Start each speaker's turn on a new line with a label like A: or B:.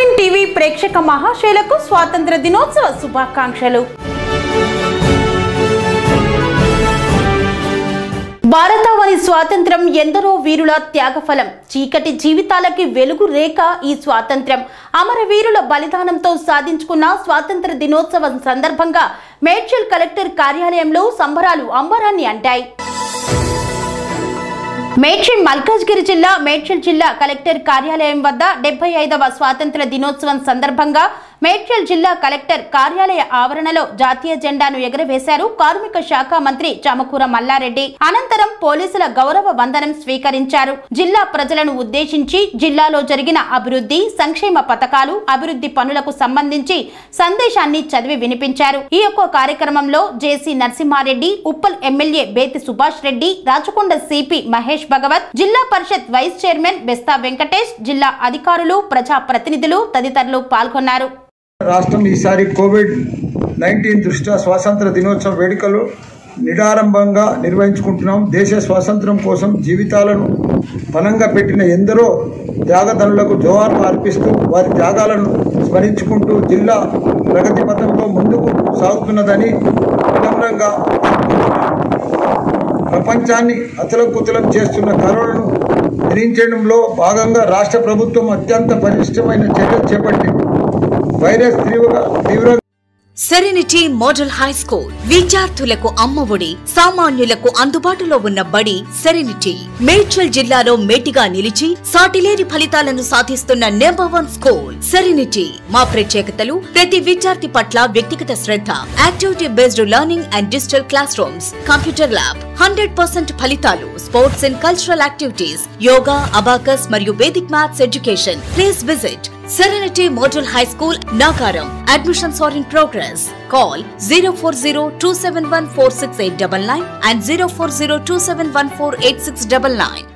A: Nine TV ప్రేక్షక మహాశైలకు స్వాతంత్ర దినోత్సవ శుభాకాంక్షలు భారతావని స్వాతంత్రం ఎందరో వీరుల త్యాగఫలం చీకటి జీవితాలకి వెలుగు రేఖ ఈ స్వాతంత్రం అమరవీరుల బలిదానంతో సాధించుకున్న స్వాతంత్ర దినోత్సవం సందర్భంగా మేడ్చల్ కలెక్టర్ కార్యాలయంలో సంబరాలు అంబరాన్ని అంటాయి మేడ్చల్ మల్కాజ్గిరి జిల్లా మేడ్చల్ జిల్లా కలెక్టర్ కార్యాలయం వద్ద డెబ్బై ఐదవ స్వాతంత్ర దినోత్సవం సందర్భంగా మేడ్చల్ జిల్లా కలెక్టర్ కార్యాలయ ఆవరణలో జాతీయ జెండాను ఎగురవేశారు కార్మిక శాఖ మంత్రి చమకూర మల్లారెడ్డి అనంతరం పోలీసుల గౌరవ వందనం స్వీకరించారు జిల్లా ప్రజలను ఉద్దేశించి జిల్లాలో జరిగిన అభివృద్ధి సంక్షేమ పథకాలు అభివృద్ధి పనులకు సంబంధించి సందేశాన్ని చదివి వినిపించారు ఈ యొక్క కార్యక్రమంలో JC Narasimhareddy Uppal MLA Bethi Subhash Reddy Rachakonda CP Mahesh Bhagwat జిల్లా పరిషత్ వైస్ చైర్మన్ బెస్తా వెంకటేష్ జిల్లా అధికారులు ప్రజా ప్రతినిధులు తదితరులు పాల్గొన్నారు
B: రాష్ట్రం ఈసారి కోవిడ్ నైన్టీన్ దృష్ట్యా స్వాతంత్ర దినోత్సవ వేడుకలు నిరారంభంగా నిర్వహించుకుంటున్నాం దేశ స్వాతంత్రం కోసం జీవితాలను పనంగా పెట్టిన ఎందరో త్యాగధనులకు జోహార్లు అర్పిస్తూ వారి త్యాగాలను స్మరించుకుంటూ జిల్లా ప్రగతి పథంలో ముందుకు సాగుతున్నదని వినమ్రంగా ప్రపంచాన్ని అతలకుతలం చేస్తున్న కరోనాను ఎదిరించడంలో భాగంగా రాష్ట్ర ప్రభుత్వం అత్యంత పటిష్టమైన చర్యలు చేపట్టింది వైరస్ తీవ్ర తీవ్ర
C: సెరెనిటీ మోడల్ హై స్కూల్ విద్యార్థులకు అమ్మఒడి సామాన్యులకు అందుబాటులో ఉన్న బడి సెరెనిటీ మేడ్చల్ జిల్లాలో మేటిగా నిలిచి సాటిలేని ఫలితాలను సాధిస్తున్న నెంబర్ వన్ స్కూల్ సెరెనిటీ మా ప్రత్యేకతలు ప్రతి విద్యార్థి పట్ల వ్యక్తిగత శ్రద్ధ activity based learning and digital classrooms computer lab hundred percent ఫలితాలు sports and cultural activities yoga abacus మరియు Vedic maths education please visit Serenity Model High School, Nagaram. Admissions are in progress. Call 040 and 040